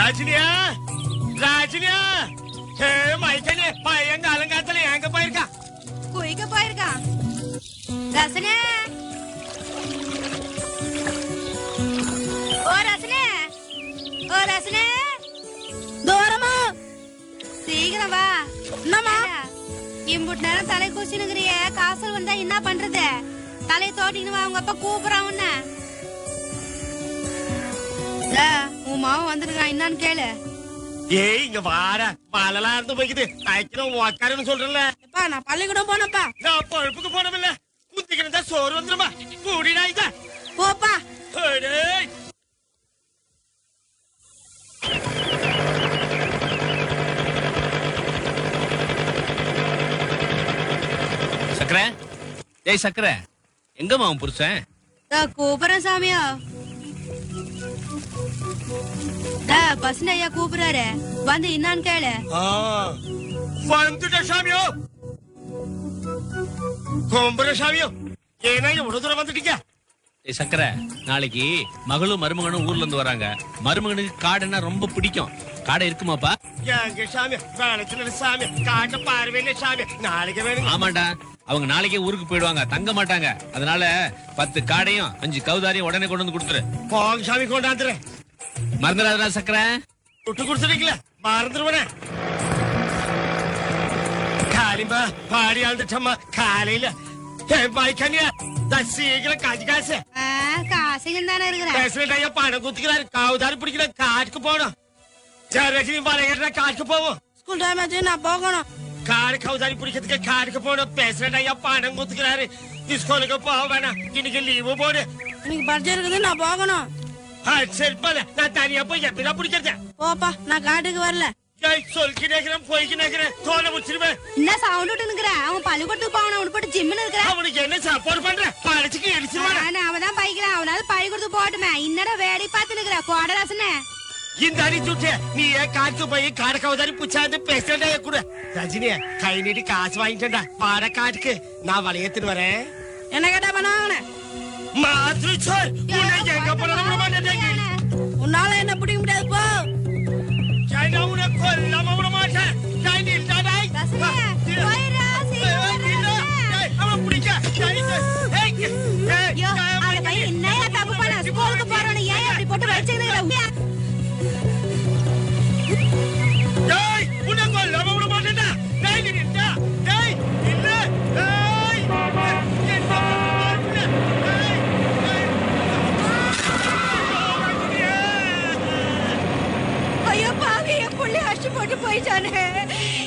ராஜினியா ராஜினியா ஏ மைக்கனே பையன் காலங்காலத்துல எங்க போயிருக்கா குயிக்க போயிருக்கான் ரசனே ஓ ரசனே ஓ ரசனே தூரமா சீக்கிரம் வா என்னம்மா இம்புட்டு நேரம் தலை குச்சினுங்கிறிய காசல் வந்தா என்ன பண்றது தலையை தோட்டின்னு வா உங்க அப்பா கூப்பிடுறான் உன்ன டே, உன் மாவன் வந்திருக்கான் என்னன்னு கேளு ஏய் இங்க வாடா மழலாம் இருந்து போய்க்குது ஐக்கியம் உக்காருன்னு சொல்றேன்ல எப்பா நான் பள்ளிக்கூடம் போனப்பா நான் பொழுப்புக்கு போனமில்ல குந்திக்கிட்டு சோறு வந்துருமா கூடிடா இத போப்பா அடேய். சக்கரை ஏய் சக்கரை எங்கம்மா உன் புருஷன் நான் கூப்பிடுறேன் சாமியா டா, பசங்க ஐயா கூப்பிடுறாரு வந்து என்னான்னு கேளு ஆ, வந்துட்ட சாமியோ கும்புற சாமியோ ஏன்னா இவ்வளவு தூரம் வந்துட்டீங்க ஏய் சக்கரை நாளைக்கு மகளும் மருமகனும் ஊர்ல இருந்து வராங்க மருமகனுக்கு காடுன்னா ரொம்ப பிடிக்கும் காடை இருக்குமாப்பா எங்க சாமி வேலைச்சுள்ள சாமி காட்ட பார்வையில சாமி நாளைக்கு வேணுங்க ஆமாண்டா அவங்க நாளைக்கே ஊருக்கு போயிடுவாங்க தங்க மாட்டாங்க அதனால பத்து காடையும் அஞ்சு கவுதாரியும் உடனே கொண்டு வந்து கொடுத்துரு போங்க சாமி கொண்டாந்துறேன் மறந்துடாதடா சக்கரை விட்டு கொடுத்துட்டீங்களா மறந்துருவனே காலிம்பா பாடி ஆழ்ந்துட்டம்மா காலையில பைக்கனியா சீக்கிரம் காஜி காசு ஆ, காசுங்க தானே இருக்கிறேன் பிரசிடண்ட் ஐயா பணம் குத்துக்கிறாரு காவுதாரி பிடிக்கிற காட்டுக்கு போகணும் ஜெயலட்சுமி வரைகிற காட்டுக்கு போவோம் ஸ்கூல் டைம் ஆச்சு நான் போகணும் காடு கவுதாரி பிடிக்கிறதுக்கு காட்டுக்கு போகணும் பிரசிடண்ட் ஐயா பணம் குத்துக்கிறாரு ஸ்கூலுக்கு போக வேணாம் இன்னைக்கு லீவு போடு எனக்கு பரிச்சை இருக்குது நான் போகணும் ஆ, சரி போல நான் தனியா போய் எப்படிதான் பிடிக்கிறது போப்பா நான் காட்டுக்கு வரல ஏய், சொல்லிக்கு நேக்கிறேன் போய்க்கு நேக்கிறேன் தோலை முடிச்சிருவேன் என்ன சவுண்ட் விட்டு நிக்கிற அவன் பள்ளிக்கூடத்துக்கு போகணும் அவனு போட்டு ஜிம்னு இருக்கிற அவனுக்கு என்ன சப்போர்ட் பண்ற பழச்சுக்கு எரிச்சிருவான அவன் தான் பைக்கிறான் அவனால பள்ளிக்கூடத்துக்கு போட்டுமே இன்னடா வேடி பார்த்து நிக்கிற கோடராசனே இந்த அடி சுட்டு நீ ஏன் காட்டுக்கு போய் காடு கவுதாரி புச்சாந்து பேசுறா கூட ரஜினிய கை நீட்டி காசு வாங்கிட்டா பாட காட்டுக்கு நான் வளையத்துட்டு வரேன் என்ன கேட்டா பண்ணுவாங்கண்ணே மாதிரி சார் உன்னை எங்க போனாலும் விட மாட்டேன் உன்னால என்ன பிடிக்க முடியாது போ சைனா உன்னை கொல்லாம விட மாட்டேன் கை நீட்டாடாய் ரசனே, போயிடுறா, சீக்கிரம் போயிடுறா, ரசனே. அவன் பிடிக்க சரி, சரி. ஏய், ஏய், ஐயோ ஏய், அந்த பையன் என்னையா தப்பு பண்ண ஸ்கூலுக்கு போறவன ஏன் அப்படி போட்டு வச்சுக்கிற ஏய், உன்னை கொல்லாம விட மாட்டேன்டா. டேய், நீ நிறுத்தா. டேய், நில்லு. டேய், என்ன பண்ணுற? டேய், டேய். ஐயோ பாவி என் புள்ளி அடிச்சு போட்டு போயிட்டானே